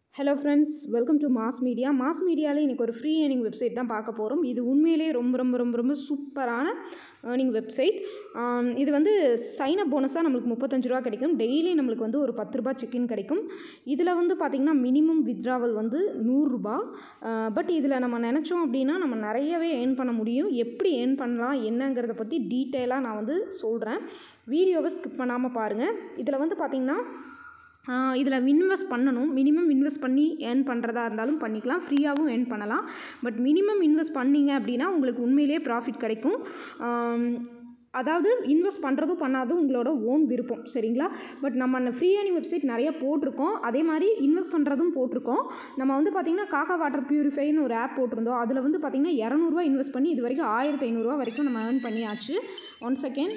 hello friends welcome to Mass Media மாஸ் மீடியாவில் இன்றைக்கி ஒரு ஃப்ரீ ஏர்னிங் வெப்சைட் தான் பார்க்க போகிறோம் இது உண்மையிலேயே ரொம்ப ரொம்ப ரொம்ப ரொம்ப சூப்பரான ஏர்னிங் வெப்சைட் இது வந்து சைன் அப் போனஸாக நம்மளுக்கு முப்பத்தஞ்சு ரூபா கிடைக்கும் டெய்லி நம்மளுக்கு வந்து ஒரு பத்து ரூபா செக்இன் கிடைக்கும் இதில் வந்து பார்த்திங்கன்னா மினிமம் வித்ராவல் வந்து நூறுரூபா பட் இதில் நம்ம நினச்சோம் அப்படின்னா நம்ம நிறையவே ஏர்ன் பண்ண முடியும் எப்படி ஏர்ன் பண்ணலாம் என்னங்கிறத பற்றி டீட்டெயிலாக நான் வந்து சொல்கிறேன் வீடியோவை ஸ்கிப் பண்ணாமல் பாருங்கள் இதில் வந்து பார்த்திங்கன்னா இதில் இன்வெஸ்ட் பண்ணணும் மினிமம் இன்வெஸ்ட் பண்ணி ஏர்ன் பண்ணுறதா இருந்தாலும் பண்ணிக்கலாம் ஃப்ரீயாகவும் ஏர்ன் பண்ணலாம் பட் மினிமம் இன்வெஸ்ட் பண்ணிங்க அப்படின்னா உங்களுக்கு உண்மையிலேயே ப்ராஃபிட் கிடைக்கும் அதாவது இன்வெஸ்ட் பண்ணுறதும் பண்ணாதும் உங்களோட ஓன் விருப்பம் சரிங்களா பட் நம்ம ஃப்ரீ ஏர்னிங் வெப்சைட் நிறைய போட்டிருக்கோம் அதே மாதிரி இன்வெஸ்ட் பண்ணுறதும் போட்டிருக்கோம் நம்ம வந்து பார்த்திங்கன்னா காக்கா வாட்டர் பியூரிஃபைன்னு ஒரு ஆப் போட்டிருந்தோம் அதில் வந்து பார்த்திங்கன்னா இரநூறுவா இன்வெஸ்ட் பண்ணி இது வரைக்கும் ஆயிரத்தி ஐநூறுரூவா வரைக்கும் நம்ம ஏர்ன் பண்ணியாச்சு ஒன் செகண்ட்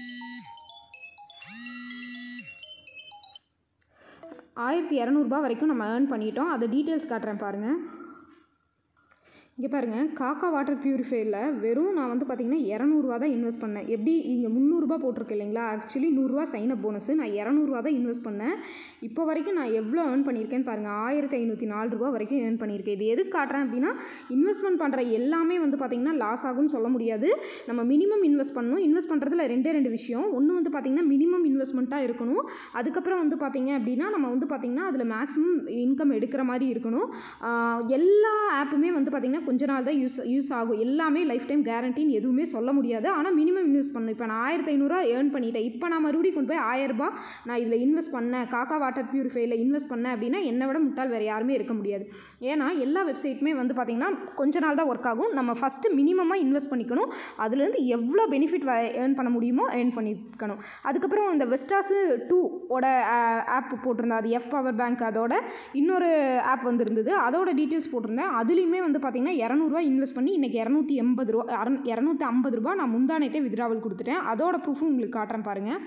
ஆயிரத்தி இரநூறுபா வரைக்கும் நம்ம ஏர்ன் பண்ணிட்டோம் அதை டீட்டெயில்ஸ் காட்டுறேன் பாருங்கள் இங்கே பாருங்கள் காக்கா வாட்டர் பியூரிஃபையரில் வெறும் நான் வந்து பார்த்திங்கன்னா இரநூறுவா தான் இன்வெஸ்ட் பண்ணேன் எப்படி இங்கே முந்நூறுரூபா போட்டிருக்கு இல்லைங்களா ஆக்சுவலி நூறுரூவா சைன் அப் போனஸ் நான் இரநூறுவா தான் இன்வெஸ்ட் பண்ணேன் இப்போ வரைக்கும் நான் எவ்வளோ ஏர்ன் பண்ணியிருக்கேன்னு பாருங்கள் ஆயிரத்தி ஐநூற்றி நாலு ரூபா வரைக்கும் ஏர்ன் பண்ணியிருக்கேன் இது எதுக்கு காட்டுறேன் அப்படின்னா இன்வெஸ்ட்மெண்ட் பண்ணுற எல்லாமே வந்து பார்த்திங்கன்னா லாஸ் ஆகும்னு சொல்ல முடியாது நம்ம மினிமம் இன்வெஸ்ட் பண்ணணும் இன்வெஸ்ட் பண்ணுறதுல ரெண்டே ரெண்டு விஷயம் ஒன்று வந்து பார்த்திங்கன்னா மினிமம் இன்வெஸ்ட்மெண்ட்டாக இருக்கணும் அதுக்கப்புறம் வந்து பார்த்திங்க அப்படின்னா நம்ம வந்து பார்த்திங்கன்னா அதில் மேக்ஸிமம் இன்கம் எடுக்கிற மாதிரி இருக்கணும் எல்லா ஆப்புமே வந்து பார்த்திங்கன்னா கொஞ்ச நாள் தான் யூஸ் யூஸ் ஆகும் எல்லாமே லைஃப் டைம் கேரண்டின்னு எதுவுமே சொல்ல முடியாது ஆனால் மினிமம் இன்வெஸ்ட் பண்ணணும் இப்போ நான் ஆயிரத்தி ஐநூறுரூவா ஏர்ன் பண்ணிட்டேன் இப்போ நான் மறுபடியும் கொண்டு போய் ஆயிரரூபா நான் இதில் இன்வெஸ்ட் பண்ணேன் காக்கா வாட்டர் பியூரிஃபைல இன்வெஸ்ட் பண்ணேன் அப்படின்னா என்னை விட முட்டால் வேறு யாருமே இருக்க முடியாது ஏன்னா எல்லா வெப்சைட்டுமே வந்து பார்த்திங்கன்னா கொஞ்ச நாள் தான் ஒர்க் ஆகும் நம்ம ஃபஸ்ட்டு மினிமமாக இன்வெஸ்ட் பண்ணிக்கணும் அதுலேருந்து எவ்வளோ பெனிஃபிட் ஏர்ன் பண்ண முடியுமோ ஏர்ன் பண்ணிக்கணும் அதுக்கப்புறம் இந்த வெஸ்டாஸு டூ ஓட ஆப் போட்டிருந்தேன் அது எஃப் பவர் பேங்க் அதோட இன்னொரு ஆப் வந்துருந்தது அதோட டீட்டெயில்ஸ் போட்டிருந்தேன் அதுலேயுமே வந்து பார்த்திங்கன்னா இரநூறுவா இன்வெஸ்ட் பண்ணி இன்றைக்கி இரநூத்தி எண்பது ரூபா அற இரநூத்தி ஐம்பது ரூபா நான் முந்தானத்தை வித்ராவல் கொடுத்துட்டேன் அதோட ப்ரூஃபும் உங்களுக்கு காட்டுறேன் பாருங்கள்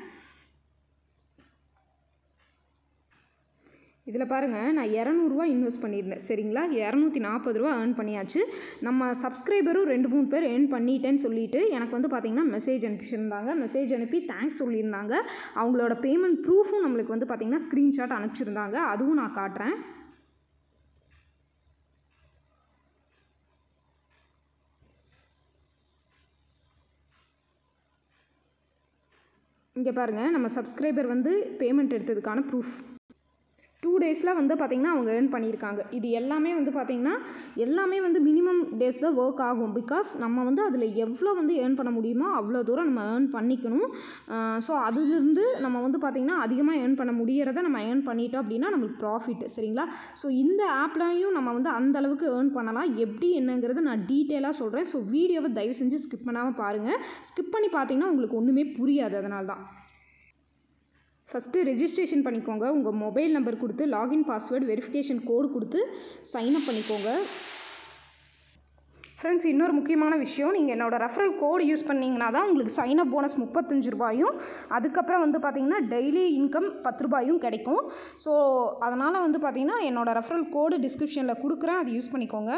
இதில் பாருங்கள் நான் இரநூறுவா இன்வெஸ்ட் பண்ணியிருந்தேன் சரிங்களா இரநூத்தி நாற்பது ரூபா ஏர்ன் பண்ணியாச்சு நம்ம சப்ஸ்கிரைபரும் ரெண்டு மூணு பேர் ஏர்ன் பண்ணிட்டேன்னு சொல்லிட்டு எனக்கு வந்து பார்த்திங்கன்னா மெசேஜ் அனுப்பிச்சிருந்தாங்க மெசேஜ் அனுப்பி தேங்க்ஸ் சொல்லியிருந்தாங்க அவங்களோட பேமெண்ட் ப்ரூஃபும் நம்மளுக்கு வந்து பார்த்திங்கன்னா ஸ்க்ரீன்ஷாட் அனுப்பிச்சிருந்தாங்க அதுவும் நான் காட்டுறேன் இங்கே பாருங்கள் நம்ம சப்ஸ்கிரைபர் வந்து பேமெண்ட் எடுத்ததுக்கான ப்ரூஃப் டூ டேஸில் வந்து பார்த்திங்கன்னா அவங்க ஏர்ன் பண்ணியிருக்காங்க இது எல்லாமே வந்து பார்த்திங்கன்னா எல்லாமே வந்து மினிமம் டேஸ் தான் ஒர்க் ஆகும் பிகாஸ் நம்ம வந்து அதில் எவ்வளோ வந்து ஏர்ன் பண்ண முடியுமோ அவ்வளோ தூரம் நம்ம ஏர்ன் பண்ணிக்கணும் ஸோ அதுலேருந்து நம்ம வந்து பார்த்திங்கன்னா அதிகமாக ஏர்ன் பண்ண முடியறத நம்ம ஏர்ன் பண்ணிட்டோம் அப்படின்னா நம்மளுக்கு ப்ராஃபிட் சரிங்களா ஸோ இந்த ஆப்லையும் நம்ம வந்து அந்த அளவுக்கு ஏர்ன் பண்ணலாம் எப்படி என்னங்கிறது நான் டீட்டெயிலாக சொல்கிறேன் ஸோ வீடியோவை தயவு செஞ்சு ஸ்கிப் பண்ணாமல் பாருங்கள் ஸ்கிப் பண்ணி பார்த்தீங்கன்னா உங்களுக்கு ஒன்றுமே புரியாது அதனால தான் ஃபஸ்ட்டு ரெஜிஸ்ட்ரேஷன் பண்ணிக்கோங்க உங்கள் மொபைல் நம்பர் கொடுத்து லாகின் பாஸ்வேர்டு வெரிஃபிகேஷன் கோடு கொடுத்து சைன்அப் பண்ணிக்கோங்க ஃப்ரெண்ட்ஸ் இன்னொரு முக்கியமான விஷயம் நீங்கள் என்னோடய ரெஃபரல் கோடு யூஸ் பண்ணிங்கன்னா தான் உங்களுக்கு சைனப் போனஸ் முப்பத்தஞ்சு ரூபாயும் அதுக்கப்புறம் வந்து பார்த்திங்கன்னா டெய்லி இன்கம் பத்து ரூபாயும் கிடைக்கும் ஸோ அதனால் வந்து பார்த்திங்கன்னா என்னோடய ரெஃபரல் கோடு டிஸ்கிரிப்ஷனில் கொடுக்குறேன் அதை யூஸ் பண்ணிக்கோங்க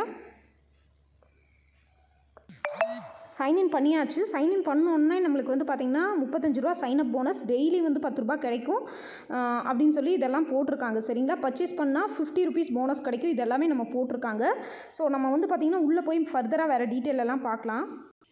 சைன்இன் பண்ணியாச்சு சைன்இன் பண்ணோன்னே நம்மளுக்கு வந்து பார்த்திங்கன்னா முப்பத்தஞ்சு ரூபா சைனப் போனஸ் டெய்லி வந்து பத்து ரூபா கிடைக்கும் அப்படின்னு சொல்லி இதெல்லாம் போட்டிருக்காங்க சரிங்களா பர்ச்சேஸ் பண்ணால் ஃபிஃப்டி ருபீஸ் போனஸ் கிடைக்கும் இதெல்லாமே நம்ம போட்டிருக்காங்க ஸோ நம்ம வந்து பார்த்திங்கன்னா உள்ளே போய் ஃபர்தராக வேறு டீட்டெயில் எல்லாம் பார்க்கலாம்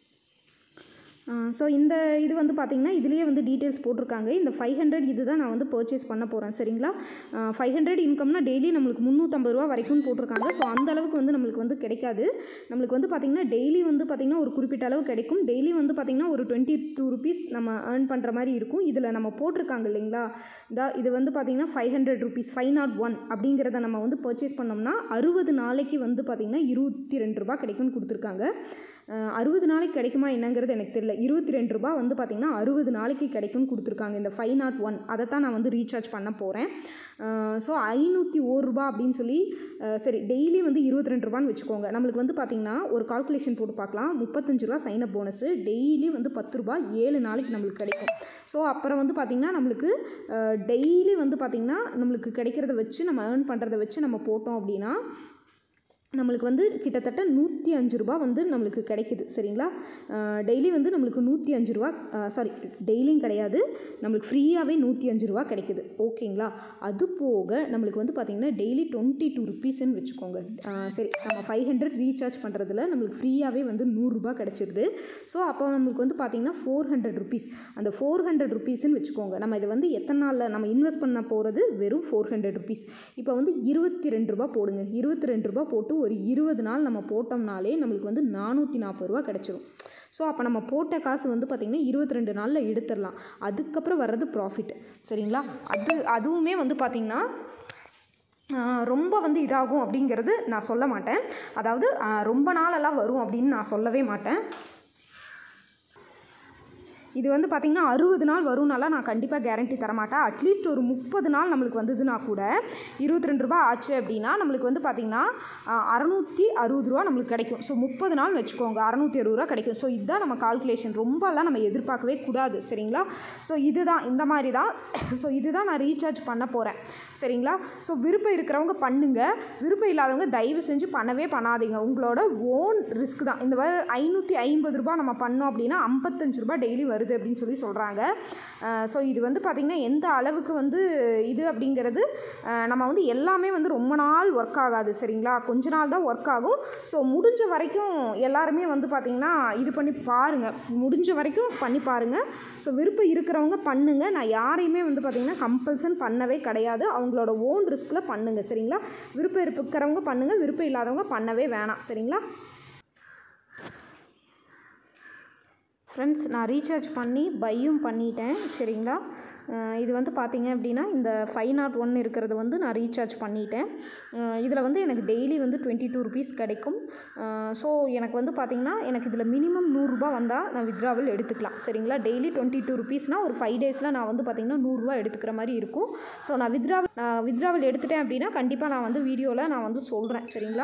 ஸோ இந்த இது வந்து பார்த்திங்கன்னா இதுலேயே வந்து டீட்டெயில்ஸ் போட்டிருக்காங்க இந்த ஃபைவ் ஹண்ட்ரட் இது தான் நான் வந்து பர்ச்சேஸ் பண்ண போகிறேன் சரிங்களா ஃபைவ் ஹண்ட்ரட் இன்கம்னா டெய்லி நம்மளுக்கு முந்நூற்றம்பது ரூபா வரைக்கும் போட்டிருக்காங்க ஸோ அந்த அளவுக்கு வந்து நம்மளுக்கு வந்து கிடைக்காது நம்மளுக்கு வந்து பார்த்திங்கன்னா டெய்லி வந்து பார்த்திங்கன்னா ஒரு குறிப்பிட்ட அளவு கிடைக்கும் டெய்லி வந்து பார்த்திங்கன்னா ஒரு டுவெண்ட்டி டூ ருபீஸ் நம்ம ஏர்ன் பண்ணுற மாதிரி இருக்கும் இதில் நம்ம போட்டிருக்காங்க இல்லைங்களா இந்த இது வந்து பார்த்திங்கன்னா five hundred rupees five nought one அப்படிங்கிறத நம்ம வந்து பர்ச்சேஸ் பண்ணோம்னா அறுபது நாளைக்கு வந்து பார்த்திங்கன்னா இருபத்தி ரெண்டு ரூபா கிடைக்கும்னு கொடுத்துருக்காங்க அறுபது நாளைக்கு கிடைக்குமா என்னங்கிறது எனக்கு தெரியல இருபத்தி ரெண்டு ரூபா வந்து பார்த்திங்கன்னா அறுபது நாளைக்கு கிடைக்கும்னு கொடுத்துருக்காங்க இந்த ஃபைவ் நாட் ஒன் அதை தான் நான் வந்து ரீசார்ஜ் பண்ண போகிறேன் ஸோ ஐநூற்றி ஒரு ரூபா அப்படின்னு சொல்லி சரி டெய்லி வந்து இருபத்தி ரெண்டு ரூபான்னு வச்சுக்கோங்க நம்மளுக்கு வந்து பார்த்திங்கன்னா ஒரு கால்குலேஷன் போட்டு பார்க்கலாம் முப்பத்தஞ்சு ரூபா சைன் அப் போனஸு டெய்லி வந்து பத்து ரூபா ஏழு நாளைக்கு நம்மளுக்கு கிடைக்கும் ஸோ அப்புறம் வந்து பார்த்திங்கன்னா நம்மளுக்கு டெய்லி வந்து பார்த்திங்கன்னா நம்மளுக்கு கிடைக்கிறத வச்சு நம்ம ஏர்ன் பண்ணுறத வச்சு நம்ம போட்டோம் அப்படின்னா நம்மளுக்கு வந்து கிட்டத்தட்ட நூற்றி அஞ்சு ரூபா வந்து நம்மளுக்கு கிடைக்குது சரிங்களா டெய்லி வந்து நம்மளுக்கு நூற்றி அஞ்சு ரூபா சாரி டெய்லியும் கிடையாது நம்மளுக்கு ஃப்ரீயாகவே நூற்றி அஞ்சு ரூபா கிடைக்குது ஓகேங்களா அது போக நம்மளுக்கு வந்து பார்த்திங்கன்னா டெய்லி டுவெண்ட்டி டூ ருபீஸ்ன்னு வச்சுக்கோங்க அஹ் சரி நம்ம ஃபைவ் ஹண்ட்ரட் ரீசார்ஜ் பண்ணுறதுல நம்மளுக்கு ஃப்ரீயாகவே வந்து நூறுரூபா கிடச்சிருது ஸோ அப்போ நம்மளுக்கு வந்து பார்த்திங்கன்னா ஃபோர் ஹண்ட்ரட் ருபீஸ் அந்த ஃபோர் ஹண்ட்ரட் ருபீஸ்ன்னு வச்சுக்கோங்க நம்ம இதை வந்து எத்தனை நாளில் நம்ம இன்வெஸ்ட் பண்ண போகிறது வெறும் ஃபோர் ஹண்ட்ரட் ருபீஸ் இப்போ வந்து இருபத்தி ரெண்டு ரூபா போடுங்க இருபத்தி ரெண்டு ரூபா போட்டு ஒரு இருபது நாள் நம்ம போட்டோம்னாலே நம்மளுக்கு வந்து நானூற்றி நாற்பது ரூபா கிடச்சிரும் ஸோ அப்போ நம்ம போட்ட காசு வந்து பார்த்திங்கன்னா இருபத்தி ரெண்டு நாளில் எடுத்துடலாம் அதுக்கப்புறம் வர்றது ப்ராஃபிட் சரிங்களா அது அதுவுமே வந்து பார்த்திங்கன்னா ஆஹ் ரொம்ப வந்து இதாகும் அப்படிங்கிறது நான் சொல்ல மாட்டேன் அதாவது ஆஹ் ரொம்ப நாளெல்லாம் வரும் அப்படின்னு நான் சொல்லவே மாட்டேன் இது வந்து பார்த்திங்கன்னா அறுபது நாள் வரும்னாலாம் நான் கண்டிப்பாக கேரண்டி தரமாட்டேன் அட்லீஸ்ட் ஒரு முப்பது நாள் நம்மளுக்கு வந்ததுன்னா கூட இருபத்தி ரெண்டு ரூபா ஆச்சு அப்படின்னா நம்மளுக்கு வந்து பார்த்திங்கன்னா அறநூற்றி அறுபது ரூபா நம்மளுக்கு கிடைக்கும் ஸோ முப்பது நாள் வச்சுக்கோங்க அறநூற்றி அறுபது ரூபா கிடைக்கும் ஸோ இதுதான் நம்ம கால்குலேஷன் ரொம்பலாம் நம்ம எதிர்பார்க்கவே கூடாது சரிங்களா ஸோ இதுதான் இந்த மாதிரி தான் ஸோ இதுதான் நான் ரீசார்ஜ் பண்ண போகிறேன் சரிங்களா ஸோ விருப்பம் இருக்கிறவங்க பண்ணுங்க விருப்பம் இல்லாதவங்க தயவு செஞ்சு பண்ணவே பண்ணாதீங்க உங்களோட ஓன் ரிஸ்க் தான் இந்த மாதிரி ஐநூற்றி ஐம்பது ரூபாய் நம்ம பண்ணோம் அப்படின்னா ஐம்பத்தஞ்சு ரூபாய் டெய்லி வருது அப்படின்னு சொல்லி சொல்கிறாங்க ஸோ இது வந்து பார்த்திங்கன்னா எந்த அளவுக்கு வந்து இது அப்படிங்கிறது அஹ், நம்ம வந்து எல்லாமே வந்து ரொம்ப நாள் ஒர்க் ஆகாது சரிங்களா கொஞ்ச நாள் தான் ஒர்க் ஆகும் ஸோ முடிஞ்ச வரைக்கும் எல்லாருமே வந்து பார்த்திங்கன்னா இது பண்ணி பாருங்கள் முடிஞ்ச வரைக்கும் பண்ணி பாருங்கள் ஸோ விருப்பம் இருக்கிறவங்க பண்ணுங்கள் நான் யாரையுமே வந்து பார்த்திங்கன்னா கம்பல்சன் பண்ணவே கிடையாது அவங்களோட ஓன் ரிஸ்கில் பண்ணுங்கள் சரிங்களா விருப்பம் இருக்கிறவங்க பண்ணுங்கள் விருப்பம் இல்லாதவங்க பண்ணவே வேணாம் சரிங்களா ஃப்ரெண்ட்ஸ் நான் ரீசார்ஜ் பண்ணி பையும் பண்ணிட்டேன் சரிங்களா அஹ் இது வந்து பார்த்தீங்க அப்படின்னா இந்த ஃபைவ் நாட் ஒன் இருக்கிறது வந்து நான் ரீசார்ஜ் பண்ணிட்டேன் இதில் வந்து எனக்கு டெய்லி வந்து டுவெண்ட்டி டூ ருபீஸ் கிடைக்கும் ஸோ எனக்கு வந்து பார்த்திங்கன்னா எனக்கு இதில் மினிமம் நூறுரூபா வந்தால் நான் வித்ராவல் எடுத்துக்கலாம் சரிங்களா டெய்லி டுவெண்ட்டி டூ ருபீஸ்னால் ஒரு ஃபைவ் டேஸில் நான் வந்து பார்த்திங்கன்னா நூறுரூவா எடுத்துக்கிற மாதிரி இருக்கும் ஸோ நான் வித்ராவல் நான் வித்ராவல் எடுத்துட்டேன் அப்படின்னா கண்டிப்பாக நான் வந்து வீடியோவில் நான் வந்து சொல்கிறேன் சரிங்களா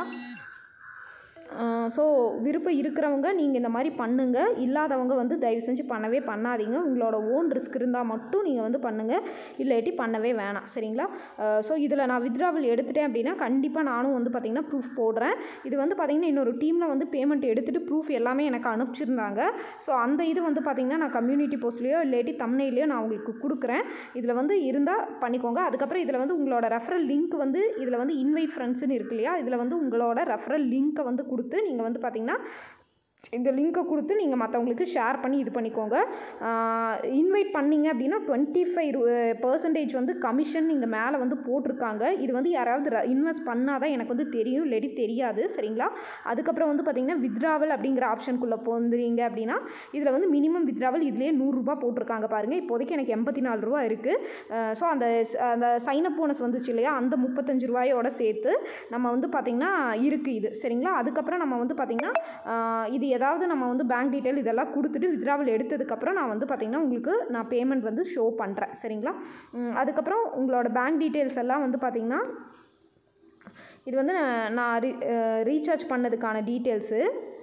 ஸோ விருப்பம் இருக்கிறவங்க நீங்கள் இந்த மாதிரி பண்ணுங்கள் இல்லாதவங்க வந்து தயவு செஞ்சு பண்ணவே பண்ணாதீங்க உங்களோட ஓன் ரிஸ்க் இருந்தால் மட்டும் நீங்கள் வந்து பண்ணுங்கள் இல்லாட்டி பண்ணவே வேணாம் சரிங்களா ஸோ இதில் நான் வித்ராவல் எடுத்துட்டேன் அப்படின்னா கண்டிப்பாக நானும் வந்து பார்த்திங்கன்னா ப்ரூஃப் போடுறேன் இது வந்து பார்த்திங்கன்னா இன்னொரு டீமில் வந்து பேமெண்ட் எடுத்துகிட்டு ப்ரூஃப் எல்லாமே எனக்கு அனுப்பிச்சிருந்தாங்க ஸோ அந்த இது வந்து பார்த்திங்கன்னா நான் கம்யூனிட்டி போஸ்ட்லேயோ இல்லாட்டி தம்னையிலையோ நான் உங்களுக்கு கொடுக்குறேன் இதில் வந்து இருந்தால் பண்ணிக்கோங்க அதுக்கப்புறம் இதில் வந்து உங்களோட ரெஃபரல் லிங்க் வந்து இதில் வந்து இன்வைட் ஃப்ரெண்ட்ஸ்னு இருக்கு இல்லையா இதில் வந்து உங்களோட ரெஃபரல் லிங்க்கை வந்து கொடுத்து நீங்கள் வந்து பார்த்திங்கன்னா இந்த லிங்க்கை கொடுத்து நீங்கள் மற்றவங்களுக்கு ஷேர் பண்ணி இது பண்ணிக்கோங்க இன்வைட் பண்ணீங்க அப்படின்னா டுவெண்ட்டி ஃபைவ் பர்சன்டேஜ் வந்து கமிஷன் நீங்கள் மேலே வந்து போட்டிருக்காங்க இது வந்து யாராவது இன்வெஸ்ட் பண்ணால் தான் எனக்கு வந்து தெரியும் இல்லாட்டி தெரியாது சரிங்களா அதுக்கப்புறம் வந்து பார்த்திங்கன்னா வித்ராவல் அப்படிங்கிற ஆப்ஷனுக்குள்ளே போந்துறீங்க அப்படின்னா இதில் வந்து மினிமம் வித்ராவல் இதுலேயே நூறுரூபா போட்டிருக்காங்க பாருங்கள் இப்போதைக்கு எனக்கு எண்பத்தி நாலு ரூபா இருக்குது ஸோ அந்த அந்த சைனப் போனஸ் வந்துச்சு இல்லையா அந்த முப்பத்தஞ்சு ரூபாயோட சேர்த்து நம்ம வந்து பார்த்திங்கன்னா இருக்குது இது சரிங்களா அதுக்கப்புறம் நம்ம வந்து பார்த்திங்கன்னா ஆஹ் இது ஏதாவது நம்ம வந்து பேங்க் டீட்டெயில் இதெல்லாம் கொடுத்துட்டு வித்ராவல் எடுத்ததுக்கப்புறம் நான் வந்து பார்த்திங்கன்னா உங்களுக்கு நான் பேமெண்ட் வந்து ஷோ பண்ணுறேன் சரிங்களா உம், அதுக்கப்புறம் உங்களோட பேங்க் டீட்டெயில்ஸ் எல்லாம் வந்து பார்த்திங்கன்னா இது வந்து நான் நான் ரீ ரீசார்ஜ் பண்ணதுக்கான டீட்டெயில்ஸு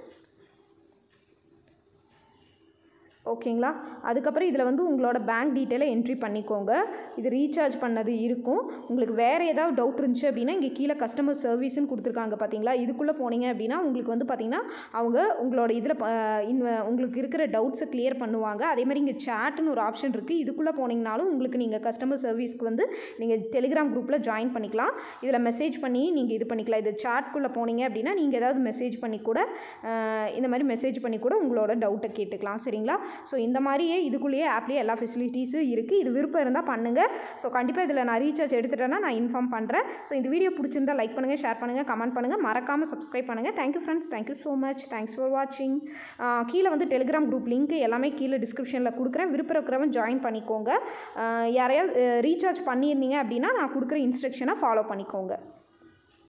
ஓகேங்களா அதுக்கப்புறம் இதில் வந்து உங்களோட பேங்க் டீட்டெயிலை என்ட்ரி பண்ணிக்கோங்க இது ரீசார்ஜ் பண்ணது இருக்கும் உங்களுக்கு வேறு ஏதாவது டவுட் இருந்துச்சு அப்படின்னா இங்கே கீழே கஸ்டமர் சர்வீஸ்னு கொடுத்துருக்காங்க பார்த்தீங்களா இதுக்குள்ளே போனீங்க அப்படின்னா உங்களுக்கு வந்து பார்த்தீங்கன்னா அவங்க உங்களோட இதில் உங்களுக்கு இருக்கிற டவுட்ஸை கிளியர் பண்ணுவாங்க அதே மாதிரி இங்கே சேட்டுன்னு ஒரு ஆப்ஷன் இருக்குது இதுக்குள்ளே போனீங்கனாலும் உங்களுக்கு நீங்கள் கஸ்டமர் சர்வீஸ்க்கு வந்து நீங்கள் டெலிகிராம் குரூப்பில் ஜாயின் பண்ணிக்கலாம் இதில் மெசேஜ் பண்ணி நீங்கள் இது பண்ணிக்கலாம் இது சாட்குள்ளே போனீங்க அப்படின்னா நீங்கள் ஏதாவது மெசேஜ் பண்ணி கூட அஹ், இந்த மாதிரி மெசேஜ் பண்ணி கூட உங்களோட டவுட்டை கேட்டுக்கலாம் சரிங்களா ஸோ இந்த மாதிரியே இதுக்குள்ளேயே ஆப்லேயே எல்லா ஃபெசிலிட்டிஸும் இருக்குது இது விருப்பம் இருந்தால் பண்ணுங்கள் ஸோ கண்டிப்பாக இதில் நான் ரீசார்ஜ் எடுத்துட்டேன்னா நான் இன்ஃபார்ம் பண்ணுறேன் ஸோ இந்த வீடியோ பிடிச்சிருந்தா லைக் பண்ணுங்கள் ஷேர் பண்ணுங்கள் கமெண்ட் பண்ணுங்கள் மறக்காமல் சப்ஸ்கிரைப் பண்ணுங்கள் thank you friends thank you so much thanks for வாட்சிங் கீழே வந்து டெலிகிராம் குரூப் லிங்க் எல்லாமே கீழே டிஸ்கிரிப்ஷனில் கொடுக்குறேன் விருப்பம் இருக்கிறவங்க ஜாயின் பண்ணிக்கோங்க ஆஹ் யாரையாவது ரீசார்ஜ் பண்ணியிருந்தீங்க அப்படின்னா நான் கொடுக்குற இன்ஸ்ட்ரக்ஷனை ஃபாலோ பண்ணிக்கோங்க